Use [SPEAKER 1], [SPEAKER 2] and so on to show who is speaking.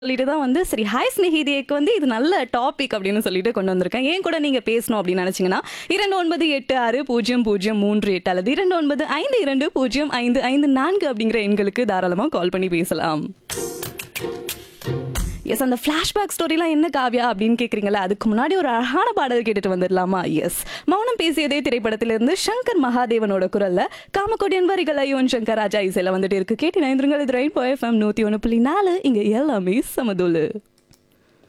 [SPEAKER 1] சொல்லிட்டு தான் வந்து சரி ஹாய் ஸ்நேகிதியேக்கு வந்து இது நல்ல டாபிக் அப்படின்னு சொல்லிட்டு கொண்டு வந்திருக்கேன் ஏன் கூட நீங்க பேசணும் அப்படின்னு நினைச்சீங்கன்னா இரண்டு ஒன்பது எட்டு ஆறு பூஜ்ஜியம் பூஜ்ஜியம் மூன்று எட்டு அல்லது இரண்டு ஒன்பது ஐந்து இரண்டு பூஜ்ஜியம் ஐந்து ஐந்து நான்கு அப்படிங்கிற எண்களுக்கு தாராளமா கால் பண்ணி பேசலாம் எஸ் அந்த ஃப்ளாஷ்பேக் ஸ்டோரிலாம் என்ன காவியா அப்படின்னு கேட்குறீங்களா அதுக்கு முன்னாடி ஒரு அழகான பாடல் கேட்டுட்டு வந்துடலாமா எஸ் மௌனம் பேசியதே திரைப்படத்திலிருந்து சங்கர் மகாதேவனோட குரல்ல காமக்கோடியன் வரிகளை யுவன் சங்கர் ராஜா இசையில வந்துட்டு இருக்கு கேட்டு நைந்திருங்கள் இது ரெயின் எஃப்எம் நூத்தி ஒன்று புள்ளி நாலு இங்க எல்லாமே சமதுல்லு